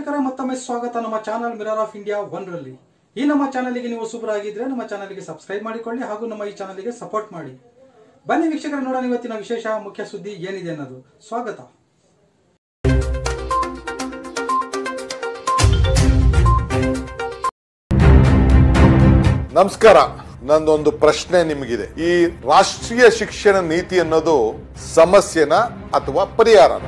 ವೀಕ್ಷಕರ ಮತ್ತೊಮ್ಮೆ ಸ್ವಾಗತ ನಮ್ಮ channel mirror of India one ರಲ್ಲಿ ಈ ನಮ್ಮ ಚಾನಲ್ಗೆ ನೀವು ಸೂಪರ್ ಆಗಿದ್ರೆ ನಮ್ಮ ಚಾನಲ್ಗೆ ಸಬ್ಸ್ಕ್ರೈಬ್ ಮಾಡಿಕೊಳ್ಳಿ ಹಾಗೂ ನಮ್ಮ ಈ ಚಾನಲ್ಗೆ ಸಪೋರ್ಟ್ ಮಾಡಿ ಬನ್ನಿ ವೀಕ್ಷಕರ ನೋಡೋಣ ಇವತ್ತಿನ ವಿಶೇಷ ಮುಖ್ಯ ಸುದ್ದಿ ಏನಿದೆ ಅನ್ನೋದು ಸ್ವಾಗತ ನಮಸ್ಕಾರ ನಂದೊಂದು ಪ್ರಶ್ನೆ ನಿಮಗಿದೆ ಈ ರಾಷ್ಟ್ರೀಯ ಶಿಕ್ಷಣ ನೀತಿ ಅನ್ನೋದು ಸಮಸ್ಯೆನ ಅಥವಾ ಪರಿಹಾರನ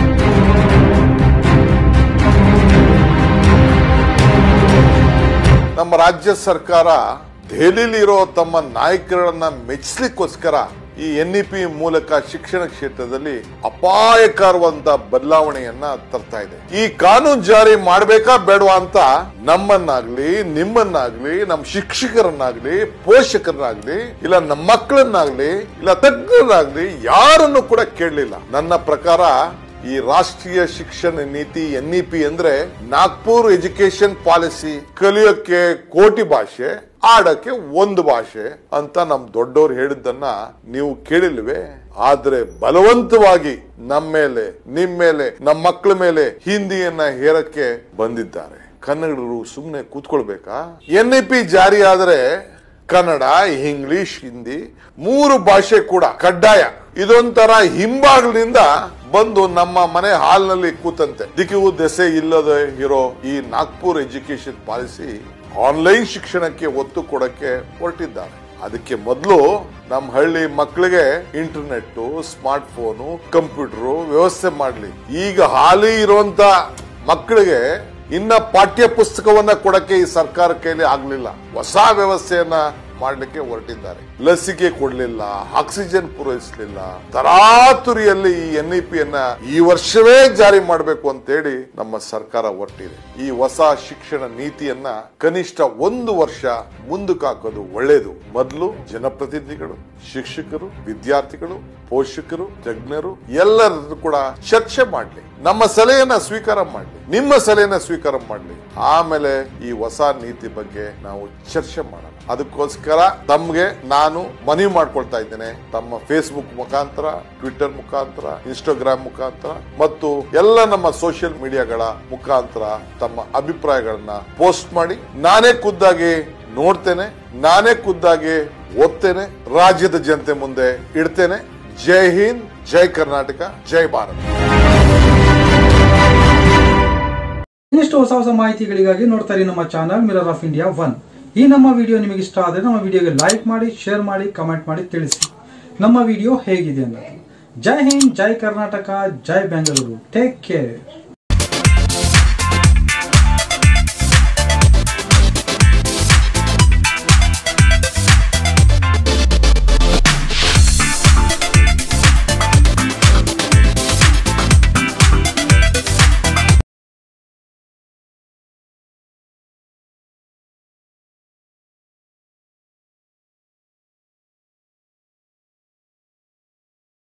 ನಮ್ಮ ರಾಜ್ಯ ಸರ್ಕಾರ ದೆಹಲಿಲಿರೋ ತಮ್ಮ ನಾಯಕರನ್ನ ಮೆಚ್ಚಿಸ್ಲಿಕ್ಕೋಸ್ಕರ ಈ ಎನ್ ಇ ಪಿ ಮೂಲಕ ಶಿಕ್ಷಣ ಕ್ಷೇತ್ರದಲ್ಲಿ ಅಪಾಯಕರವಂತ ಬದಲಾವಣೆಯನ್ನ ತರ್ತಾ ಇದೆ ಈ ಕಾನೂನು ಜಾರಿ ಮಾಡ್ಬೇಕಾ ಬೇಡವಾ ಅಂತ ನಮ್ಮನ್ನಾಗ್ಲಿ ನಿಮ್ಮನ್ನಾಗ್ಲಿ ನಮ್ಮ ಶಿಕ್ಷಕರನ್ನಾಗ್ಲಿ ಪೋಷಕರನ್ನಾಗ್ಲಿ ಇಲ್ಲ ನಮ್ಮ ಮಕ್ಕಳನ್ನಾಗ್ಲಿ ಇಲ್ಲ ತಜ್ಞರನ್ನಾಗ್ಲಿ ಯಾರನ್ನು ಕೂಡ ಕೇಳಲಿಲ್ಲ ನನ್ನ ಪ್ರಕಾರ ಈ ರಾಷ್ಟ್ರೀಯ ಶಿಕ್ಷಣ ನೀತಿ ಎನ್ ಇ ಪಿ ಅಂದ್ರೆ ನಾಗ್ಪುರ್ ಎಜುಕೇಶನ್ ಪಾಲಿಸಿ ಕಲಿಯೋಕೆ ಕೋಟಿ ಭಾಷೆ ಆಡಕ್ಕೆ ಒಂದು ಭಾಷೆ ಅಂತ ನಮ್ ದೊಡ್ಡವ್ರು ಹೇಳಿದ್ದನ್ನ ನೀವು ಕೇಳಿಲ್ವೇ ಆದ್ರೆ ಬಲವಂತವಾಗಿ ನಮ್ಮ ಮೇಲೆ ನಿಮ್ ಮೇಲೆ ನಮ್ಮ ಮಕ್ಕಳ ಮೇಲೆ ಹಿಂದಿಯನ್ನ ಹೇರಕ್ಕೆ ಬಂದಿದ್ದಾರೆ ಕನ್ನಡರು ಸುಮ್ಮನೆ ಕೂತ್ಕೊಳ್ಬೇಕಾ ಎನ್ ಇ ಪಿ ಜಾರಿ ಆದ್ರೆ ಕನ್ನಡ ಇಂಗ್ಲಿಷ್ ಹಿಂದಿ ಮೂರು ಭಾಷೆ ಕೂಡ ಕಡ್ಡಾಯ ಇದೊಂಥರ ಹಿಂಬಾಗ್ಲಿನಿಂದ ಬಂದು ನಮ್ಮ ಮನೆ ಹಾಲ್ನಲ್ಲಿ ಕೂತಂತೆ ದಿಕ್ಕಿಗೂ ದೆಸೆ ಇಲ್ಲದೆ ಇರೋ ಈ ನಾಗ್ಪುರ್ ಎಜುಕೇಶನ್ ಪಾಲಿಸಿ ಆನ್ಲೈನ್ ಶಿಕ್ಷಣಕ್ಕೆ ಒತ್ತು ಕೊಡಕ್ಕೆ ಹೊರಟಿದ್ದಾರೆ ಅದಕ್ಕೆ ಮೊದಲು ನಮ್ಮ ಹಳ್ಳಿ ಮಕ್ಕಳಿಗೆ ಇಂಟರ್ನೆಟ್ ಸ್ಮಾರ್ಟ್ ಫೋನು ಕಂಪ್ಯೂಟರ್ ವ್ಯವಸ್ಥೆ ಮಾಡ್ಲಿ ಈಗ ಹಾಲಿ ಇರುವಂತ ಮಕ್ಕಳಿಗೆ ಇನ್ನ ಪಾಠ್ಯ ಪುಸ್ತಕವನ್ನ ಕೊಡಕ್ಕೆ ಈ ಸರ್ಕಾರ ಕೈಲಿ ಆಗ್ಲಿಲ್ಲ ಹೊಸ ವ್ಯವಸ್ಥೆಯನ್ನ ಮಾಡ್ಲಿಕ್ಕೆ ಹೊರಟಿದ್ದಾರೆ ಲಸಿಕೆ ಕೊಡ್ಲಿಲ್ಲ ಆಕ್ಸಿಜನ್ ಪೂರೈಸಲಿಲ್ಲ ತರಾತುರಿಯಲ್ಲಿ ಈ ಎನ್ ಇ ಪಿಯನ್ನ ಈ ವರ್ಷವೇ ಜಾರಿ ಮಾಡಬೇಕು ಅಂತೇಳಿ ನಮ್ಮ ಸರ್ಕಾರ ಹೊರಟಿದೆ ಈ ಹೊಸ ಶಿಕ್ಷಣ ನೀತಿಯನ್ನ ಕನಿಷ್ಠ ಒಂದು ವರ್ಷ ಮುಂದಕ್ಕೆ ಹಾಕೋದು ಒಳ್ಳೇದು ಮೊದಲು ಜನಪ್ರತಿನಿಧಿಗಳು ಶಿಕ್ಷಕರು ವಿದ್ಯಾರ್ಥಿಗಳು ಪೋಷಕರು ತಜ್ಞರು ಎಲ್ಲರೂ ಕೂಡ ಚರ್ಚೆ ಮಾಡ್ಲಿ ನಮ್ಮ ಸಲಹೆಯನ್ನ ಸ್ವೀಕಾರ ಮಾಡ್ಲಿ ನಿಮ್ಮ ಸಲಹೆಯನ್ನ ಸ್ವೀಕಾರ ಮಾಡ್ಲಿ ಆಮೇಲೆ ಈ ಹೊಸ ನೀತಿ ಬಗ್ಗೆ ನಾವು ಚರ್ಚೆ ಮಾಡೋಣ ಅದಕ್ಕೋಸ್ಕರ ತಮ್ಗೆ ನಾನು ಮನವಿ ಮಾಡ್ಕೊಳ್ತಾ ಇದ್ದೇನೆ ತಮ್ಮ ಫೇಸ್ಬುಕ್ ಮುಖಾಂತರ ಟ್ವಿಟರ್ ಮುಖಾಂತರ ಇನ್ಸ್ಟಾಗ್ರಾಮ್ ಮುಖಾಂತರ ಮತ್ತು ಎಲ್ಲ ನಮ್ಮ ಸೋಷಿಯಲ್ ಮೀಡಿಯಾಗಳ ಮುಖಾಂತರ ತಮ್ಮ ಅಭಿಪ್ರಾಯಗಳನ್ನ ಪೋಸ್ಟ್ ಮಾಡಿ ನಾನೇ ಖುದ್ದಾಗಿ ನೋಡ್ತೇನೆ ನಾನೇ ಖುದ್ದಾಗಿ ಓದ್ತೇನೆ ರಾಜ್ಯದ ಜನತೆ ಮುಂದೆ ಇಡ್ತೇನೆ ಜೈ ಹಿಂದ್ ಜೈ ಕರ್ನಾಟಕ ಜೈ ಭಾರತ್ ಇನ್ನಷ್ಟು ಹೊಸ ಹೊಸ ಮಾಹಿತಿಗಳಿಗಾಗಿ ನೋಡ್ತಾ ಇರಿ ನಮ್ಮ channel mirror of India one ಈ ನಮ್ಮ ವಿಡಿಯೋ ನಿಮಗೆ ಇಷ್ಟ ಆದರೆ ನಮ್ಮ ವಿಡಿಯೋಗೆ ಲೈಕ್ ಮಾಡಿ ಶೇರ್ ಮಾಡಿ ಕಮೆಂಟ್ ಮಾಡಿ ತಿಳಿಸಿ ನಮ್ಮ ವಿಡಿಯೋ ಹೇಗಿದೆ ಅನ್ನೋದು ಜೈ ಹಿಂದ್ ಜೈ ಕರ್ನಾಟಕ ಜೈ ಬೆಂಗಳೂರು ಟೇಕ್ ಕೇರ್